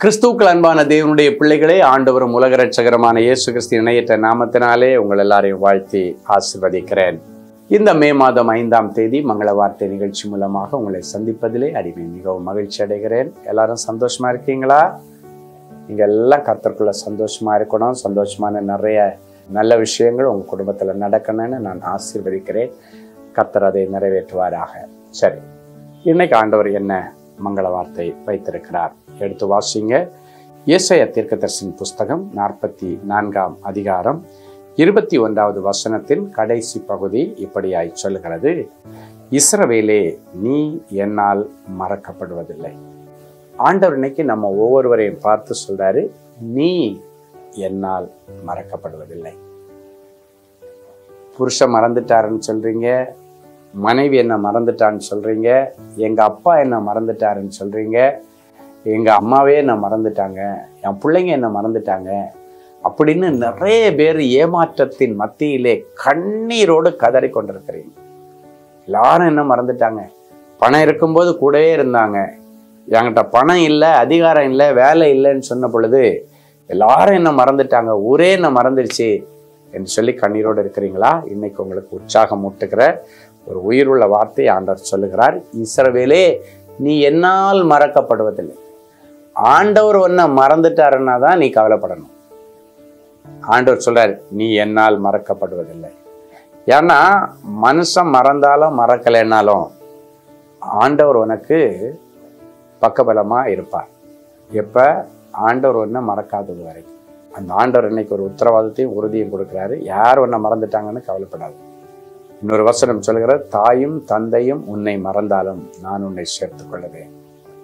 கிறிஸ்துவுக்கள் அன்பான தேவனுடைய பிள்ளைகளே ஆண்டவரும் உலக ரட்சகரமான இயேசு கிறிஸ்து இணையற்ற நாமத்தினாலே உங்கள் எல்லாரையும் வாழ்த்தி ஆசிர்வதிக்கிறேன் இந்த மே மாதம் ஐந்தாம் தேதி மங்கள வார்த்தை நிகழ்ச்சி மூலமாக உங்களை சந்திப்பதிலே அடிமை மிகவும் மகிழ்ச்சி அடைகிறேன் எல்லாரும் சந்தோஷமா இருக்கீங்களா நீங்க எல்லாம் கர்த்தருக்குள்ள சந்தோஷமா இருக்கணும் சந்தோஷமான நிறைய நல்ல விஷயங்கள் உங்க குடும்பத்துல நடக்கணும்னு நான் ஆசீர்வதிக்கிறேன் கர்த்தர் அதை நிறைவேற்றுவாராக சரி இன்னைக்கு ஆண்டவர் என்ன மங்கள வார்த்தை வைத்திருக்கிறார் எடுத்து வாசிங்க ஏசைய தீர்க்கதர்சின் புஸ்தகம் நாற்பத்தி நான்காம் அதிகாரம் இருபத்தி ஒன்றாவது வசனத்தின் கடைசி பகுதி இப்படியாய் சொல்லுகிறது இஸ்ரவேலே நீ என்னால் மறக்கப்படுவதில்லை ஆண்டவர் இன்னைக்கு நம்ம ஒவ்வொருவரையும் பார்த்து சொல்றாரு நீ என்னால் மறக்கப்படுவதில்லை புருஷன் மறந்துட்டாருன்னு சொல்றீங்க மனைவி என்ன மறந்துட்டான்னு சொல்றீங்க எங்க அப்பா என்ன மறந்துட்டாருன்னு சொல்றீங்க எங்க அம்மாவே என்ன மறந்துட்டாங்க என் பிள்ளைங்க என்ன மறந்துட்டாங்க அப்படின்னு நிறைய பேர் ஏமாற்றத்தின் மத்தியிலே கண்ணீரோடு கதறி கொண்டிருக்கிறீங்க எல்லாரும் என்ன மறந்துட்டாங்க பணம் இருக்கும்போது கூடவே இருந்தாங்க என்கிட்ட பணம் இல்லை அதிகாரம் இல்லை வேலை இல்லைன்னு சொன்ன பொழுது எல்லாரும் என்ன மறந்துட்டாங்க ஊரே என்ன மறந்துடுச்சு என்று சொல்லி கண்ணீரோடு இருக்கிறீங்களா இன்னைக்கு உங்களுக்கு உற்சாகம் ஊட்டுகிற ஒரு உயிருள்ள வார்த்தை ஆண்டவர் சொல்லுகிறார் இஸ்ரவேலே நீ என்னால் மறக்கப்படுவதில்லை ஆண்டவர் ஒன்ன மறந்துட்டாருன்னா தான் நீ கவலைப்படணும் ஆண்டவர் சொல்றார் நீ என்னால் மறக்கப்படுவதில்லை ஏன்னா மனுஷன் மறந்தாலும் மறக்கலைன்னாலும் ஆண்டவர் உனக்கு பக்கபலமா இருப்பார் எப்ப ஆண்டவர் ஒன்றை மறக்காதது வரைக்கும் அந்த ஆண்டவர் இன்னைக்கு ஒரு உத்தரவாதத்தையும் உறுதியும் கொடுக்குறாரு யார் ஒன்றை மறந்துட்டாங்கன்னு கவலைப்படாது இன்னொரு வசனம் சொல்கிற தாயும் தந்தையும் உன்னை மறந்தாலும் நான் உன்னை சேர்த்துக் கொள்ளுவேன்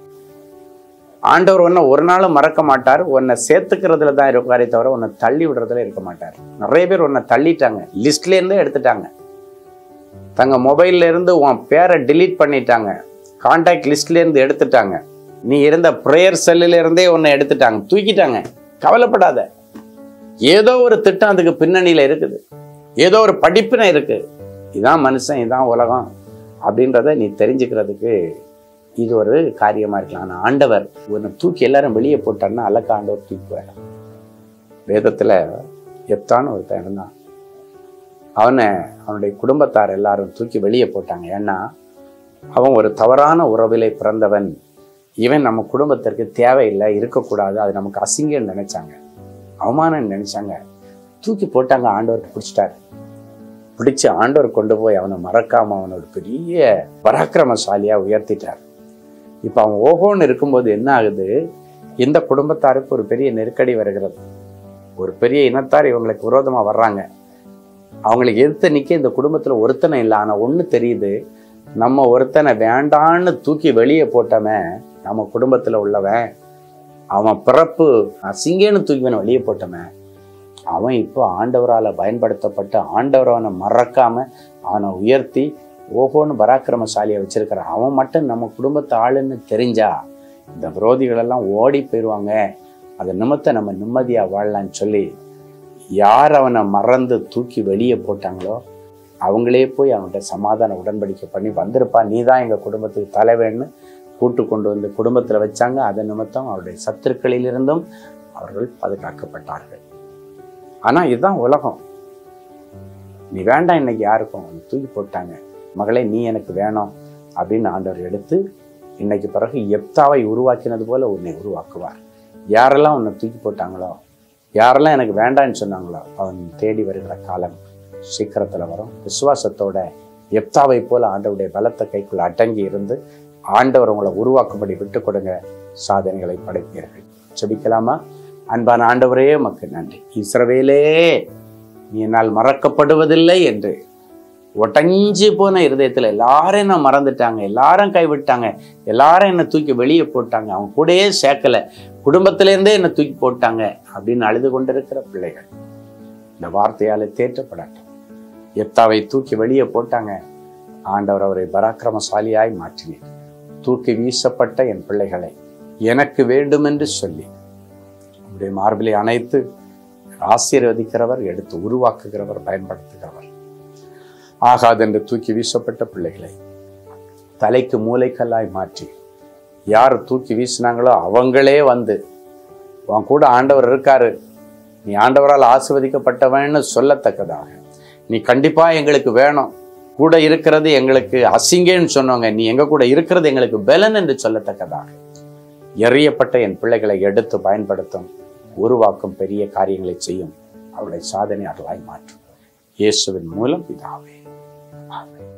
ஆண்டவர் உன்னை ஒரு நாளும் மறக்க மாட்டார் உன்னை சேர்த்துக்கிறதுல தான் இருக்காரே தவிர உன்னை தள்ளி விடுறதுல இருக்க மாட்டார் நிறைய பேர் உன்னை தள்ளிட்டாங்க லிஸ்ட்ல இருந்தே எடுத்துட்டாங்க தங்க மொபைல்ல இருந்து உன் பேரை delete பண்ணிட்டாங்க கான்டாக்ட் லிஸ்ட்ல இருந்து எடுத்துட்டாங்க நீ இருந்த ப்ரேயர் செல்லில் இருந்தே உன்னை எடுத்துட்டாங்க தூக்கிட்டாங்க கவலைப்படாத ஏதோ ஒரு திட்டம் அதுக்கு பின்னணியில இருக்குது ஏதோ ஒரு படிப்பினை இருக்கு இதான் மனுஷன் இதான் உலகம் அப்படின்றத நீ தெரிஞ்சுக்கிறதுக்கு இது ஒரு காரியமா இருக்கலாம் ஆனா ஆண்டவர் உன்னை தூக்கி எல்லாரும் வெளியே போட்டான்னா அலக்க ஆண்டவர் தூக்குவார் வேதத்துல எப்தான்னு ஒருத்தன் இருந்தான் அவனை அவனுடைய குடும்பத்தார் எல்லாரும் தூக்கி வெளியே போட்டாங்க ஏன்னா அவன் ஒரு தவறான உறவிலே பிறந்தவன் இவன் நம்ம குடும்பத்திற்கு தேவையில்லை இருக்கக்கூடாது அது நமக்கு அசிங்கம்னு நினைச்சாங்க அவமானம் நினைச்சாங்க தூக்கி போட்டாங்க ஆண்டவர் பிடிச்சிட்டாரு பிடிச்சு ஆண்டவர் கொண்டு போய் அவனை மறக்காம அவனோட பெரிய பராக்கிரமசாலியா உயர்த்திட்டார் இப்போ அவன் ஓஹோன்னு இருக்கும்போது என்ன ஆகுது இந்த குடும்பத்தாருக்கு ஒரு பெரிய நெருக்கடி வருகிறது ஒரு பெரிய இனத்தார் இவங்களுக்கு விரோதமா வர்றாங்க அவங்களுக்கு எதிர்த்து நிக்க இந்த குடும்பத்துல ஒருத்தனை இல்லை ஆனா ஒண்ணு தெரியுது நம்ம ஒருத்தனை வேண்டான்னு தூக்கி வெளியே போட்டவன் நம்ம குடும்பத்துல உள்ளவன் அவன் பிறப்பு அசிங்கன்னு தூக்கிவனை வெளியே போட்டவன் அவன் இப்போ ஆண்டவரால் பயன்படுத்தப்பட்டு ஆண்டவர் அவனை மறக்காம அவனை உயர்த்தி ஓஹோன்னு பராக்கிரமசாலியை வச்சிருக்கிறான் அவன் மட்டும் நம்ம குடும்பத்து ஆளுன்னு தெரிஞ்சா இந்த விரோதிகள் எல்லாம் ஓடி போயிடுவாங்க அதை நிமித்த நம்ம நிம்மதியா வாழலாம்னு சொல்லி யார் அவனை மறந்து தூக்கி வெளியே போட்டாங்களோ அவங்களே போய் அவன்கிட்ட சமாதான உடன்படிக்கை பண்ணி வந்திருப்பா நீ தான் எங்கள் குடும்பத்துக்கு தலைவேன்னு கூட்டு கொண்டு வந்து குடும்பத்தில் வச்சாங்க அதன் நிமித்தம் அவருடைய சத்துருக்களிலிருந்தும் அவர்கள் பாதுகாக்கப்பட்டார்கள் ஆனால் இதுதான் உலகம் நீ வேண்டாம் இன்னைக்கு யாருக்கும் உன்னை தூக்கி போட்டாங்க மகளே நீ எனக்கு வேணும் அப்படின்னு ஆண்டவர் எடுத்து இன்னைக்கு பிறகு எப்தாவை உருவாக்கினது போல உன்னை உருவாக்குவார் யாரெல்லாம் உன்னை தூக்கி போட்டாங்களோ யாரெல்லாம் எனக்கு வேண்டாம்னு சொன்னாங்களோ அவன் தேடி வருகிற காலம் சீக்கிரத்தில் வரும் விசுவாசத்தோட எப்தாவை போல ஆண்டவருடைய பலத்த கைக்குள்ள அடங்கி இருந்து ஆண்டவர் உங்களை உருவாக்கும்படி விட்டு கொடுங்க சாதனைகளை படைப்பீர்கள் செபிக்கலாமா அன்பான ஆண்டவரே உமக்கு நன்றி இஸ்ரவேலே நீ என்னால் மறக்கப்படுவதில்லை என்று ஒட்டஞ்சு போன இருதயத்தில் எல்லாரும் என்ன மறந்துட்டாங்க எல்லாரும் கைவிட்டாங்க எல்லாரும் என்னை தூக்கி வெளியே போட்டாங்க அவங்க கூடயே சேர்க்கல குடும்பத்திலேருந்தே என்னை தூக்கி போட்டாங்க அப்படின்னு அழுது கொண்டிருக்கிற பிள்ளைகள் இந்த வார்த்தையால தேற்றப்படட்டும் எத்தாவை தூக்கி வெளியே போட்டாங்க ஆண்டவர் அவரை பராக்கிரமசாலியாய் மாற்றினேன் தூக்கி வீசப்பட்ட என் பிள்ளைகளை எனக்கு வேண்டுமென்று சொல்லி உடைய மார்பிலை அணைத்து ஆசீர்வதிக்கிறவர் எடுத்து உருவாக்குகிறவர் பயன்படுத்துகிறவர் ஆகாதென்று தூக்கி வீசப்பட்ட பிள்ளைகளை தலைக்கு மூளைக்கல்லாய் மாற்றி யார் தூக்கி வீசினாங்களோ அவங்களே வந்து உன் கூட ஆண்டவர் இருக்காரு நீ ஆண்டவரால் ஆசிர்வதிக்கப்பட்டவன்னு சொல்லத்தக்கதாக நீ கண்டிப்பா எங்களுக்கு வேணும் கூட இருக்கிறது எங்களுக்கு அசிங்கன்னு சொன்னவங்க நீ எங்க கூட இருக்கிறது எங்களுக்கு பலன் என்று சொல்லத்தக்கதாக எறியப்பட்ட என் பிள்ளைகளை எடுத்து பயன்படுத்தும் உருவாக்கும் பெரிய காரியங்களை செய்யும் அவருடைய சாதனையாளர்களாய் மாற்றும் இயேசுவின் மூலம் பிதாவே ஆமென்